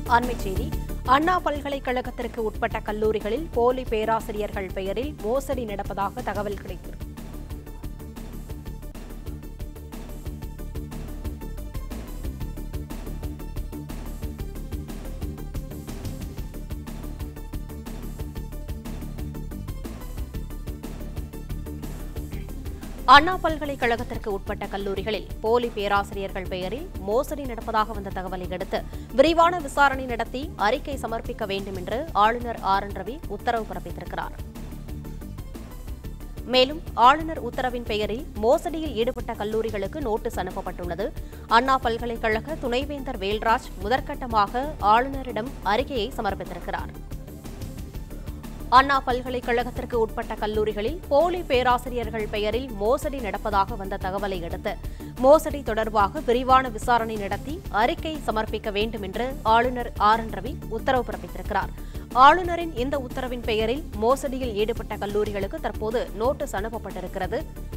அண்மைச் செய்தி அண்ணா பல்கலைக்கழகத்திற்கு உட்பட்ட கல்லூரிகளில் போலி பேராசிரியர்கள் பெயரில் மோசடி நடப்பதாக தகவல் கிடைத்தது அண்ணா பல்கலைக்கழகத்திற்கு உட்பட்ட கல்லூரிகளில் போலி பேராசிரியர்கள் பெயரில் மோசடி நடப்பதாக வந்த தகவலை அடுத்து விரிவான விசாரணை நடத்தி அறிக்கை சமர்ப்பிக்க வேண்டும் என்று ஆளுநர் ஆர் என் ரவி உத்தரவு பிறப்பித்திருக்கிறார் மேலும் ஆளுநர் உத்தரவின் பெயரில் மோசடியில் ஈடுபட்ட கல்லூரிகளுக்கு நோட்டீஸ் அனுப்பப்பட்டுள்ளது அண்ணா பல்கலைக்கழக துணைவேந்தர் வேல்ராஜ் முதற்கட்டமாக ஆளுநரிடம் அறிக்கையை சமர்ப்பித்திருக்கிறார் அண்ணா பல்கலைக்கழகத்திற்கு உட்பட்ட கல்லூரிகளில் போலி பேராசிரியர்கள் பெயரில் மோசடி நடப்பதாக வந்த தகவலை அடுத்து மோசடி தொடர்பாக விரிவான விசாரணை நடத்தி அறிக்கை சமர்ப்பிக்க வேண்டும் என்று ஆளுநர் ஆர் என் ரவி உத்தரவு பிறப்பித்திருக்கிறார் ஆளுநரின் இந்த உத்தரவின் பெயரில் மோசடியில் ஈடுபட்ட கல்லூரிகளுக்கு தற்போது நோட்டீஸ் அனுப்பப்பட்டிருக்கிறது